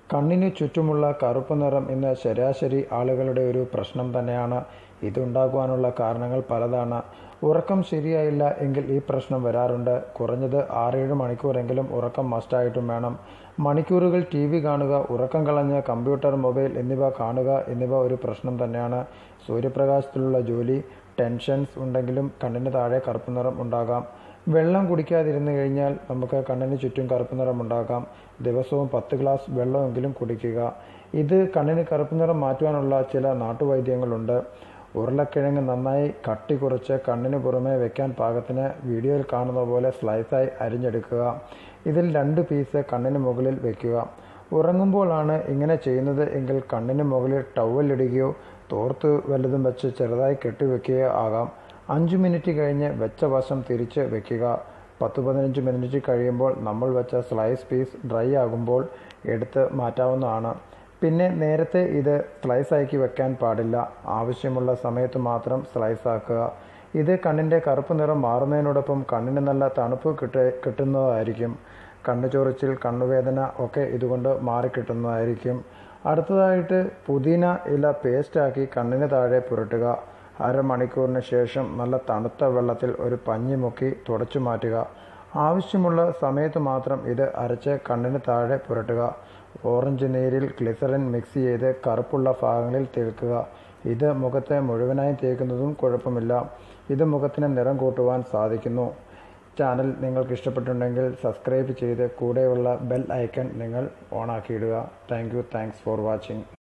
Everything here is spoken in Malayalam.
കണ്ണിന് ചുറ്റുമുള്ള കറുപ്പ് നിറം ഇന്ന് ശരാശരി ആളുകളുടെ ഒരു പ്രശ്നം തന്നെയാണ് ഇതുണ്ടാകുവാനുള്ള കാരണങ്ങൾ പലതാണ് ഉറക്കം ശരിയായില്ല എങ്കിൽ ഈ പ്രശ്നം വരാറുണ്ട് കുറഞ്ഞത് ആറേഴ് മണിക്കൂറെങ്കിലും ഉറക്കം മസ്റ്റായിട്ടും വേണം മണിക്കൂറുകൾ ടി വി കാണുക ഉറക്കം കളഞ്ഞ് കമ്പ്യൂട്ടർ മൊബൈൽ എന്നിവ കാണുക എന്നിവ ഒരു പ്രശ്നം തന്നെയാണ് സൂര്യപ്രകാശത്തിലുള്ള ജോലി ടെൻഷൻസ് ഉണ്ടെങ്കിലും കണ്ണിന് താഴെ കറുപ്പ് നിറം ഉണ്ടാകാം വെള്ളം കുടിക്കാതിരുന്നു കഴിഞ്ഞാൽ നമുക്ക് കണ്ണിന് ചുറ്റും കറുപ്പ് നിറം ഉണ്ടാകാം ദിവസവും പത്ത് ഗ്ലാസ് വെള്ളമെങ്കിലും കുടിക്കുക ഇത് കണ്ണിന് കറുപ്പ് നിറം മാറ്റുവാനുള്ള ചില നാട്ടുവൈദ്യങ്ങളുണ്ട് ഉരുളക്കിഴങ്ങ് നന്നായി കട്ടി കുറച്ച് കണ്ണിന് പുറമെ വെക്കാൻ പാകത്തിന് വീഡിയോയിൽ കാണുന്ന പോലെ സ്ലൈസായി അരിഞ്ഞെടുക്കുക ഇതിൽ രണ്ട് പീസ് കണ്ണിന് മുകളിൽ വെക്കുക ഉറങ്ങുമ്പോഴാണ് ഇങ്ങനെ ചെയ്യുന്നത് എങ്കിൽ കണ്ണിന് മുകളിൽ ടവലിടുകയോ തോർത്ത് വല്ലതും വെച്ച് ചെറുതായി കെട്ടിവെക്കുകയോ ആകാം അഞ്ച് മിനിറ്റ് കഴിഞ്ഞ് വെച്ച വശം തിരിച്ച് വെക്കുക പത്ത് പതിനഞ്ച് മിനിറ്റ് കഴിയുമ്പോൾ നമ്മൾ വെച്ച സ്ലൈസ് പീസ് ഡ്രൈ ആകുമ്പോൾ എടുത്ത് മാറ്റാവുന്നതാണ് പിന്നെ നേരത്തെ ഇത് സ്ലൈസ് ആക്കി വെക്കാൻ പാടില്ല ആവശ്യമുള്ള സമയത്ത് മാത്രം സ്ലൈസ് ആക്കുക ഇത് കണ്ണിൻ്റെ കറുപ്പ് നിറം മാറുന്നതിനോടൊപ്പം കണ്ണിന് നല്ല തണുപ്പ് കിട്ട കിട്ടുന്നതായിരിക്കും കണ്ണു ചൊറിച്ചിൽ കണ്ണുവേദന ഒക്കെ ഇതുകൊണ്ട് മാറിക്കിട്ടുന്നതായിരിക്കും അടുത്തതായിട്ട് പുതിന ഇല പേസ്റ്റാക്കി കണ്ണിന് താഴെ പുരട്ടുക അരമണിക്കൂറിന് ശേഷം നല്ല തണുത്ത വെള്ളത്തിൽ ഒരു പഞ്ഞി മുക്കി തുടച്ചു മാറ്റുക ആവശ്യമുള്ള സമയത്ത് മാത്രം ഇത് അരച്ച് കണ്ണിന് താഴെ പുരട്ടുക ഓറഞ്ച് നീരിൽ ഗ്ലിസറിൻ മിക്സ് ചെയ്ത് കറുപ്പുള്ള ഭാഗങ്ങളിൽ തേക്കുക ഇത് മുഖത്തെ മുഴുവനായി തേക്കുന്നതും കുഴപ്പമില്ല ഇത് മുഖത്തിന് നിറം കൂട്ടുവാൻ സാധിക്കുന്നു ചാനൽ നിങ്ങൾക്ക് ഇഷ്ടപ്പെട്ടിട്ടുണ്ടെങ്കിൽ സബ്സ്ക്രൈബ് ചെയ്ത് കൂടെയുള്ള ബെൽ ഐക്കൺ നിങ്ങൾ ഓണാക്കിയിടുക thank you thanks for watching